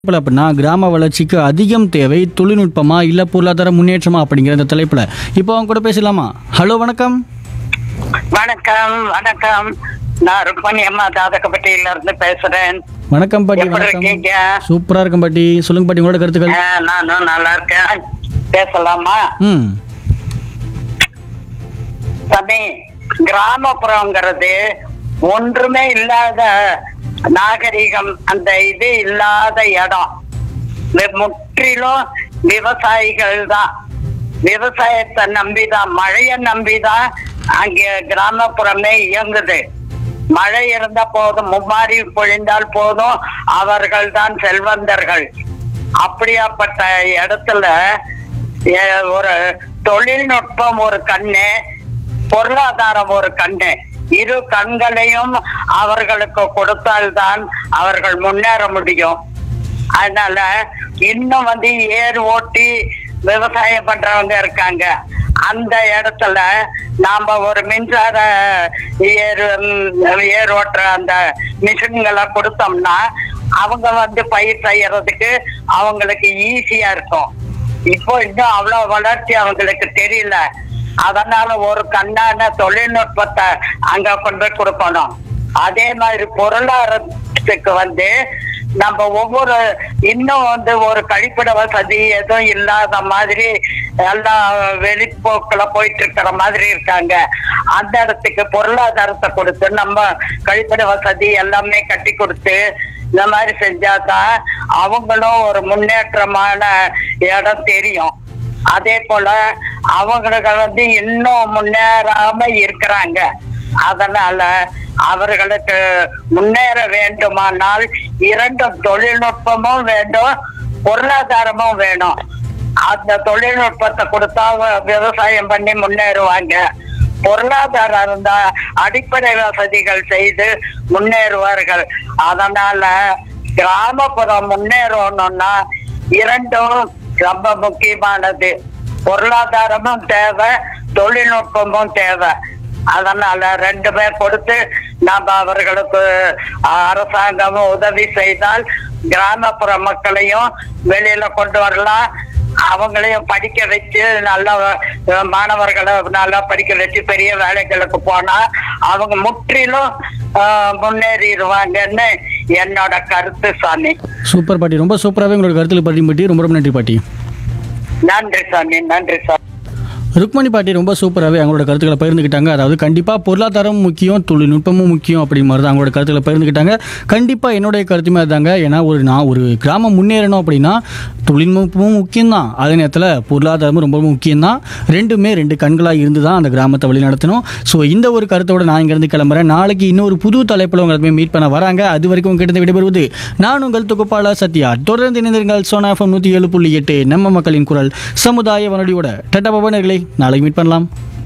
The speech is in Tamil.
தலைப்பில் அப்படின்னா கிராம வளர்ச்சிக்கு அதிகம் தேவை தொழில்நுட்பமா இல்லை பொருளாதார முன்னேற்றமா அப்படிங்கிற இந்த தலைப்பில் இப்போ அவங்க கூட பேசலாமா ஹலோ வணக்கம் வணக்கம் வணக்கம் நான் ருக்மணி அம்மா தாதகப்பட்டியில இருந்து பேசுறேன் வணக்கம் பாட்டி எப்படி வணக்கம் இருக்கீங்க சூப்பரா இருக்கும் பாட்டி சொல்லுங்க பாட்டி உங்களோட கருத்துக்கள் ஆ, நானும் நல்லா இருக்கேன் பேசலாமா ம் தம்பி கிராமப்புறங்கிறது ஒன்றுமே இல்லாத நாகரிகம் அந்த இது இல்லாத இடம் வி- முற்றிலும் விவசாயிகள் தான் விவசாயத்தை நம்பிதான் மழையை நம்பிதான் அங்க கிராமப்புறமே இயங்குது மழை இருந்த போதும் மும்மாரி பொழிந்தால் போதும் அவர்கள் தான் செல்வந்தர்கள் அப்படியாப்பட்ட இடத்துல எ- ஒரு தொழில்நுட்பம் ஒரு கண்ணு பொருளாதாரம் ஒரு கண்ணு இரு கண்களையும் அவர்களுக்கு கொடுத்தால்தான் அவர்கள் முன்னேற முடியும் அதனால இன்னும் வந்து ஏர் ஓட்டி விவசாயம் பண்றவங்க இருக்காங்க அந்த இடத்துல நாம ஒரு மின்சார ஏர் ம், ஏர் ஓட்டுற அந்த மிஷின்களை கொடுத்தோம்னா அவங்க வந்து பயிர் செய்யறதுக்கு அவங்களுக்கு ஈஸியா இருக்கும் இப்போ இன்னும் அவ்வளவு வளர்ச்சி அவங்களுக்கு தெரியல அதனால ஒரு கண்ணான தொழில்நுட்பத்தை அங்க கொண்டு போய் கொடுக்கணும் அதே மாதிரி பொருளாதாரத்துக்கு வந்து நம்ம ஒவ்வொரு இன்னும் வந்து ஒரு கழிப்பிட வசதி எதுவும் இல்லாத மாதிரி எல்லாம் வெளிப்போக்குல போயிட்டு இருக்கிற மாதிரி இருக்காங்க அந்த இடத்துக்கு பொருளாதாரத்தை கொடுத்து நம்ம கழிப்பிட வசதி எல்லாமே கட்டி கொடுத்து இந்த மாதிரி செஞ்சாதான் அவங்களும் ஒரு முன்னேற்றமான இடம் தெரியும் அதே போல அவங்களுக்கு வந்து இன்னும் முன்னேறாம இருக்கிறாங்க அதனால அவர்களுக்கு முன்னேற வேண்டுமானால் இரண்டும் தொழில்நுட்பமும் வேண்டும் பொருளாதாரமும் வேணும் அந்த தொழில்நுட்பத்தை கொடுத்தா வ- விவசாயம் பண்ணி முன்னேறுவாங்க பொருளாதாரம் இருந்தா அடிப்படை வசதிகள் செய்து முன்னேறுவார்கள் அதனால கிராமப்புறம் முன்னேறணும்னா இரண்டும் ரொம்ப முக்கியமானது பொருளாதாரமும் தேவை தொழில்நுட்பமும் தேவை அதனால ரெண்டுமே கொடுத்து நாம அவர்களுக்கு அரசாங்கமும் உதவி செய்தால் கிராமப்புற மக்களையும் வெளியில கொண்டு வரலாம் அவங்களையும் படிக்க வச்சு நல்ல அஹ், மாணவர்களை நல்லா படிக்க வச்சு பெரிய வேலைகளுக்கு போனா அவங்க முற்றிலும் அஹ், முன்னேறிடுவாங்கன்னு என்னோட கருத்து சாமி சூப்பர் பாட்டி ரொம்ப சூப்பராகவே உங்களோட கருத்தில் பற்றி பாட்டி ரொம்ப ரொம்ப நன்றி பாட்டி நன்றி சாமி நன்றி சாமி ருக்மணி பாட்டி ரொம்ப சூப்பராகவே அவங்களோட கருத்துக்களை பகிர்ந்துக்கிட்டாங்க அதாவது கண்டிப்பாக பொருளாதாரம் முக்கியம் தொழில்நுட்பமும் முக்கியம் அப்படி மாதிரி தான் அவங்களோட கருத்துக்களை பகிர்ந்துக்கிட்டாங்க கண்டிப்பாக என்னுடைய கருத்துமே அதுதாங்க ஏன்னா ஒரு நான் ஒரு கிராமம் முன்னேறணும் அப்படின்னா தொழில்நுட்பமும் முக்கியம்தான் அதே நேரத்தில் பொருளாதாரமும் ரொம்ப முக்கியம்தான் ரெண்டுமே ரெண்டு கண்களாக இருந்து தான் அந்த கிராமத்தை வழி நடத்தணும் ஸோ இந்த ஒரு கருத்தோட நான் இங்கேருந்து கிளம்புறேன் நாளைக்கு இன்னொரு புது தலைப்பில் உங்களை மீட் பண்ண வராங்க அது வரைக்கும் உங்ககிட்ட விடைபெறுவது நான் உங்கள் தொகுப்பாளர் சத்யா தொடர்ந்து இணைந்திருங்கள் சோனா எஃப்எம் நூற்றி ஏழு புள்ளி எட்டு நம்ம மக்களின் குரல் சமுதாய வானொலியோட டட்டா பவனர்களை நாளைக்கு மீட் பண்ணலாம்